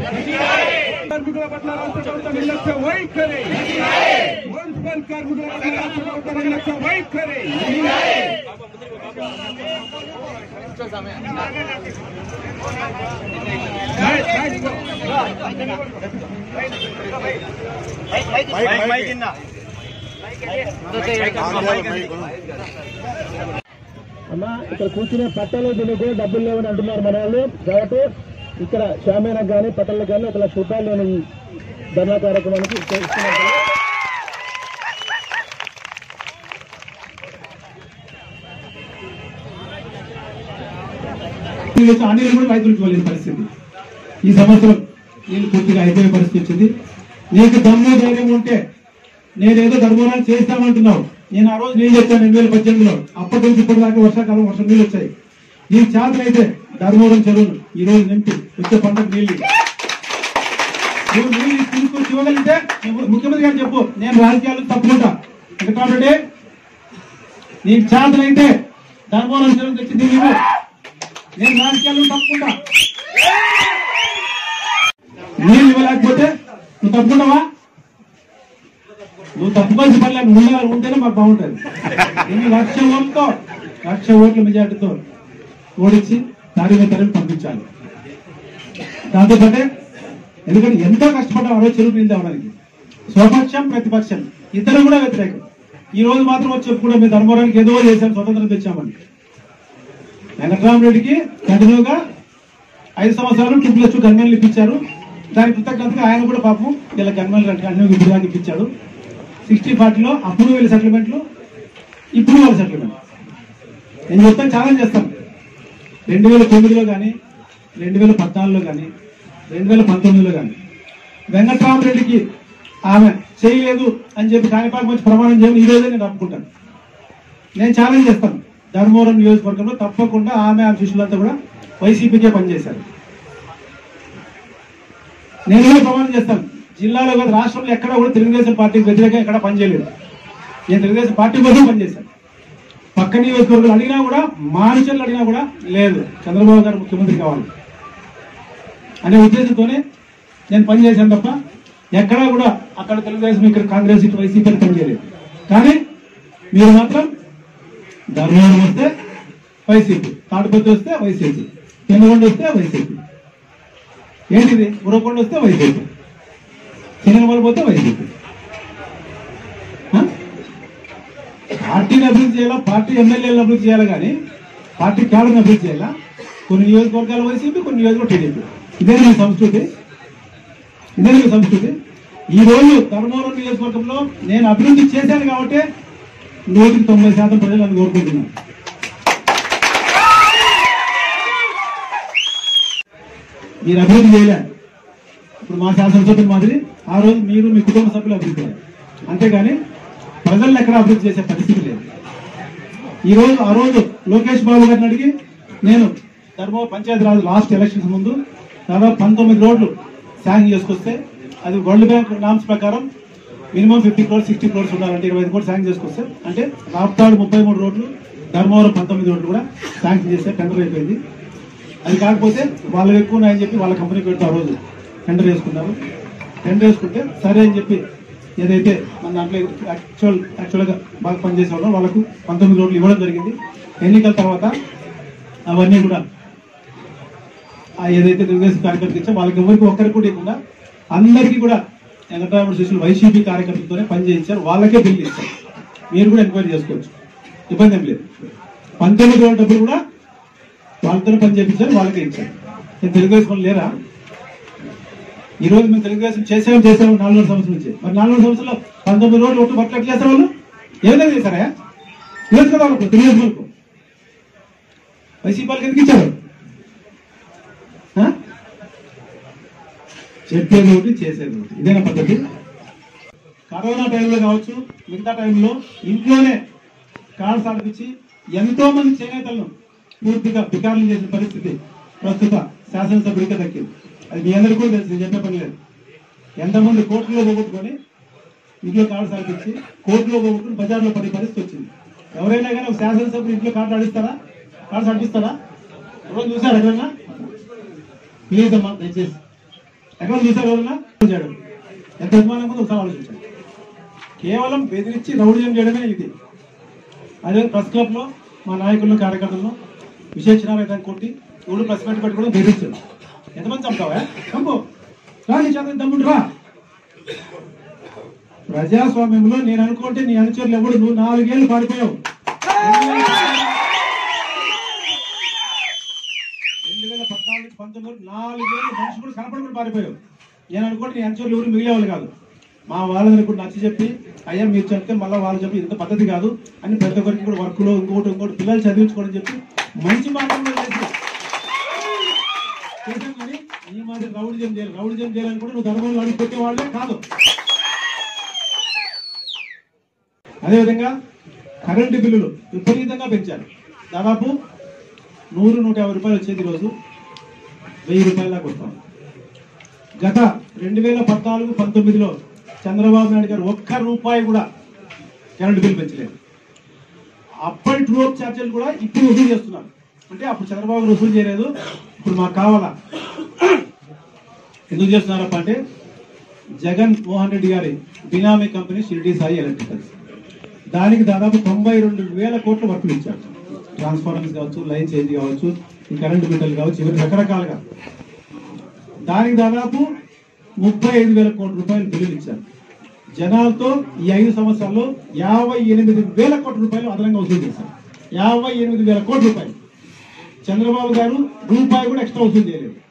కార్మికుల పట్ల రాష్ట్ర ప్రభుత్వం నిర్లక్ష్య వైఖరి మున్సిపల్ కార్మికుల పట్ల రాష్ట్ర ప్రభుత్వం నిర్లక్ష్య వైఖరి అమ్మా ఇక్కడ కూర్చునే పట్టాలు దీనికి కూడా డబ్బులు లేవని అంటున్నారు మన వాళ్ళు కాబట్టి ఇక్కడ షామేనా కానీ పట్టాలకు కానీ ఒక లక్ష రూపాయలు నేను ఈ ధర్నా కార్యక్రమానికి ఇస్తున్నాను వచ్చి ఆ నీళ్ళు కూడా రైతులకు ఇవ్వలేని పరిస్థితి ఈ సంవత్సరం నీళ్ళు పూర్తిగా అయిపోయే పరిస్థితి వచ్చింది నీకు దమ్ము ధైర్యం ఉంటే నేనేదో ధర్మవరాలు చేస్తామంటున్నావు నేను ఆ రోజు నీళ్ళు చెప్పాను రెండు వేల పద్దెనిమిదిలో అప్పటి నుంచి ఇప్పటి దాకా వర్షాకాలం వర్షం నీళ్ళు వచ్చాయి నీకు చేతలు అయితే ధర్మవరం చెరువులు ఈ రోజు నింపి వచ్చే పంటకు నీళ్ళు ఇవ్వు. నువ్వు నీళ్ళు తీసుకొచ్చి ఇవ్వగలిగితే నువ్వు ముఖ్యమంత్రి గారు చెప్పు నేను రాజకీయాలు తప్పుకుంటా ఎందుకంటే నీకు చేతలైతే ధర్మవరం చెరువు తెచ్చి నీళ్ళు ఇవ్వు. నేను రాజకీయాలు తప్పుకుంటా నీళ్ళు ఇవ్వలేకపోతే నువ్వు తప్పుకుంటావా నువ్వు తప్పుకోవాల్సి పని లేదు ముందుగా ఉంటేనే మాకు బాగుంటుంది ఎన్ని లక్ష ఓట్లతో లక్ష ఓట్ల మెజార్టీతో ఓడించి తారీఖు తరలి పంపించాలి దాంతోపాటే ఎందుకంటే ఎంతో కష్టపడ్డాం ఆ రోజు చెరువు నీళ్ళు తేవడానికి స్వపక్షం ప్రతిపక్షం ఇద్దరు కూడా వ్యతిరేకం ఈ రోజు మాత్రం వచ్చి చెప్పుకుంటాం మీ ధర్మవరానికి ఏదో చేశాం స్వతంత్రం తెచ్చామని వెంకటరామరెడ్డికి కంటిన్యూగా ఐదు సంవత్సరాలు టూ ప్లస్ టూ గన్మెన్లు ఇప్పించారు దానికి కృతజ్ఞతగా ఆయన కూడా పాపం ఇలా గన్మెన్లు కంటిన్యూ ఇప్పుడు దాకా ఇప్పించాడు సిక్స్టీ ఫార్టీలో అప్పుడు వీళ్ళ సెటిల్మెంట్లు ఇప్పుడు వాళ్ళ సెటిల్మెంట్ నేను చెప్తాను ఛాలెంజ్ చేస్తాను రెండు వేల తొమ్మిదిలో కానీ రెండు వేల పద్నాలుగులో కానీ రెండు వేల పంతొమ్మిదిలో కానీ వెంకట్రామరెడ్డికి ఆమె చేయలేదు అని చెప్పి కాణిపాకం వచ్చి ప్రమాణం చేయమని ఈ రోజే నేను ఒప్పుకుంటాను నేను ఛాలెంజ్ చేస్తాను ధర్మవరం నియోజకవర్గంలో తప్పకుండా ఆమె ఆమె శిష్యులంతా కూడా వైసీపీకే పనిచేశారు నేను కూడా ప్రమాణం చేస్తాను జిల్లాలో కాదు రాష్ట్రంలో ఎక్కడ కూడా తెలుగుదేశం పార్టీకి వ్యతిరేకంగా ఎక్కడ పనిచేయలేదు నేను తెలుగుదేశం పార్టీ కోసం పనిచేశాను పక్క నియోజకవర్గాలు అడిగినా కూడా మానుచర్లు అడిగినా కూడా లేదు చంద్రబాబు గారు ముఖ్యమంత్రి కావాలి అనే ఉద్దేశంతోనే నేను పనిచేశాను తప్ప ఎక్కడా కూడా అక్కడ తెలుగుదేశం ఇక్కడ కాంగ్రెస్ ఇటు వైసీపీ అని పనిచేయలేదు కానీ మీరు మాత్రం ధర్మవరం వస్తే వైసీపీ తాడిపత్రి వస్తే వైసీపీ పెనుగొండ వస్తే వైసీపీ ఏంటిది ఉరకొండ వస్తే వైసీపీ సినిమాలు పోతే వైసీపీ ఆ? పార్టీని అభివృద్ధి చేయాలా పార్టీ ఎమ్మెల్యేలను అభివృద్ధి చేయాలి కానీ పార్టీ క్యాడర్ని అభివృద్ధి చేయాలా కొన్ని నియోజకవర్గాలు వైసీపీ కొన్ని నియోజకవర్గాలు టీడీపీ ఇదే మీ సంస్కృతి ఇదే మీ సంస్కృతి ఈ రోజు ధర్మవరం నియోజకవర్గంలో నేను అభివృద్ధి చేశాను కాబట్టి నూటికి తొంభై శాతం ప్రజలు అది కోరుకుంటున్నారు మీరు అభివృద్ధి చేయలే ఇప్పుడు మా శాసనసభ్యుల మాదిరి ఆ రోజు మీరు మీ కుటుంబ సభ్యులు అభివృద్ధి చేయాలి అంతేగాని ప్రజలను ఎక్కడ అభివృద్ధి చేసే పరిస్థితి లేదు ఈ రోజు ఆ రోజు లోకేష్ బాబు గారిని అడిగి నేను ధర్మ పంచాయతీరాజ్ లాస్ట్ ఎలక్షన్స్ ముందు దాదాపు పంతొమ్మిది రోడ్లు శాంక్షన్ చేసుకొస్తే అది వరల్డ్ బ్యాంక్ నామ్స్ ప్రకారం minimum fifty crores sixty crores ఉండాలంటే ఇరవై ఐదు కోట్లు శాంక్షన్ చేసుకొస్తే అంటే రాప్తాడు ముప్పై మూడు రోడ్లు ధర్మవరం పంతొమ్మిది రోడ్లు కూడా శాంక్షన్ చేస్తే టెండర్ అయిపోయింది అది కాకపోతే వాళ్ళు ఎక్కువ ఉన్నాయని చెప్పి వాళ్ళ కంపెనీ పెడుతూ ఆ రోజు టెండర్ వేసుకున్నారు టెండర్ వేసుకుంటే సరే అని చెప్పి ఏదైతే మన దాంట్లో యాక్చువల్ యాక్చువల్గా బాగా పనిచేసే వాళ్ళం వాళ్ళకు పంతొమ్మిది రోడ్లు ఇవ్వడం జరిగింది ఎన్నికల తర్వాత అవన్నీ కూడా ఆ ఏదైతే తెలుగుదేశం కార్యకర్తలు ఇచ్చా వాళ్ళకి ఎవరికి ఒక్కరికి కూడా ఇవ్వకుండా అందరికీ కూడా వెంకటరామణ శిష్యులు వైసీపీ కార్యకర్తలతోనే పని చేయించారు వాళ్ళకే బిల్లు ఇస్తారు మీరు కూడా ఎంక్వైరీ చేసుకోవచ్చు ఇబ్బంది ఏం లేదు పంతొమ్మిది వేల డబ్బులు కూడా వాళ్ళతో పని చేయించారు వాళ్ళకే ఇచ్చారు నేను తెలుగుదేశం వాళ్ళు లేరా ఈ రోజు మేము తెలుగుదేశం చేసాము చేసాము నాలుగు సంవత్సరం నుంచి మరి నాలుగు సంవత్సరాలు పంతొమ్మిది రోజులు ఒట్టు బట్టలు ఎట్లా చేస్తారు వాళ్ళు ఏ విధంగా చేశారా లేదు కదా వాళ్ళకు తెలుగుదేశం వాళ్ళకు వైసీపీ వాళ్ళకి ఎందుకు ఇచ్చారు ఆ? చెప్పేది ఒకటి చేసేది ఒకటి ఇదేనా పద్ధతి కరోనా టైంలో కావచ్చు మిగతా టైంలో ఇంట్లోనే కార్డ్స్ ఆడిపించి ఎంతో మంది చేనేతలను పూర్తిగా బికారం చేసిన పరిస్థితి ప్రస్తుత శాసనసభ్యుడికే దక్కింది అది మీ అందరికీ కూడా తెలుసు నేను చెప్పే పని లేదు ఎంతమంది కోర్టులో పోగొట్టుకొని ఇంట్లో కార్డ్స్ ఆడిపించి కోర్టులో పోగొట్టుకుని బజార్లో పడే పరిస్థితి వచ్చింది ఎవరైనా కానీ ఒక శాసనసభ్యుడు ఇంట్లో కార్డు ఆడిస్తారా కార్డ్స్ ఆడిపిస్తారా ఎవరైనా చూసారా ఎక్కడన్నా ప్లీజ్ అమ్మా దయచేసి ఎక్కడ చూసారు ఎవరన్నా చూశాడు ఎంత అభిమానం ఉందో ఒకసారి ఆలోచించాడు కేవలం బెదిరించి రౌడీజం చేయడమే ఇది అదే ప్రెస్ క్లబ్ లో మా నాయకులను కార్యకర్తలను విశేషణాలు ఏదైనా కొట్టి ఊళ్ళు ప్రెస్ మీట్ పెట్టుకోవడం బెదిరిస్తుంది ఎంతమంది చంపుతావా చంపు రా నీ చేత దమ్ముడు రా ప్రజాస్వామ్యంలో నేను అనుకుంటే నీ అనుచరులు ఎవడు నువ్వు నాలుగేళ్లు పారిపోయావు రెండు వేల పద్నాలుగు పంతొమ్మిది నాలుగేళ్ళు మనిషి కూడా కనపడకుండా పారిపోయావు నేను అనుకుంటే నీ అనుచరులు ఎవరు మిగిలేవాళ్ళు కాదు మా వాళ్ళని కూడా నచ్చి చెప్పి అయ్యా మీరు చెప్తే మళ్ళీ వాళ్ళు చెప్పి ఇంత పద్ధతి కాదు అని ప్రతి ఒక్కరికి కూడా వర్క్లో ఇంకోటి ఇంకోటి పిల్లలు చదివించుకోవడం చెప్పి మంచి మార్గంలో చేసి చేశాం కానీ ఈ మాదిరి రౌడిజం చేయాలి రౌడిజం చేయాలని కూడా నువ్వు ధర్మంలో అడుగు పెట్టేవాళ్ళే కాదు అదేవిధంగా కరెంటు బిల్లులు విపరీతంగా పెంచారు దాదాపు నూరు నూట యాభై రూపాయలు వచ్చేది రోజు వెయ్యి రూపాయల దాకా వస్తాం గత రెండు వేల పద్నాలుగు పంతొమ్మిదిలో చంద్రబాబు నాయుడు గారు ఒక్క రూపాయి కూడా కరెంటు బిల్లు పెంచలేదు అప్పటి ట్రూప్ ఛార్జీలు కూడా ఇప్పుడు వసూలు చేస్తున్నారు అంటే అప్పుడు చంద్రబాబు గారు వసూలు చేయలేదు ఇప్పుడు మాకు కావాలా ఎందుకు చేస్తున్నారప్ప అంటే జగన్ మోహన్ రెడ్డి గారి బినామీ కంపెనీ షిరిడి సాయి ఎలక్ట్రికల్స్ దానికి దాదాపు తొంభై రెండు వేల కోట్ల వర్కులు ఇచ్చారు ట్రాన్స్ఫార్మర్స్ కావచ్చు లైన్ చేంజ్ కావచ్చు ఈ కరెంటు బిడ్డలు కావచ్చు ఇవన్నీ రకరకాలుగా దానికి దాదాపు ముప్పై ఐదు వేల కోట్ల రూపాయలు బిల్లులు ఇచ్చారు జనాలతో ఈ ఐదు సంవత్సరాల్లో యాభై ఎనిమిది వేల కోట్ల రూపాయలు అదనంగా వసూలు చేశారు యాభై ఎనిమిది వేల కోట్ల రూపాయలు చంద్రబాబు గారు రూపాయి కూడా ఎక్స్ట్రా వసూలు చేయలేదు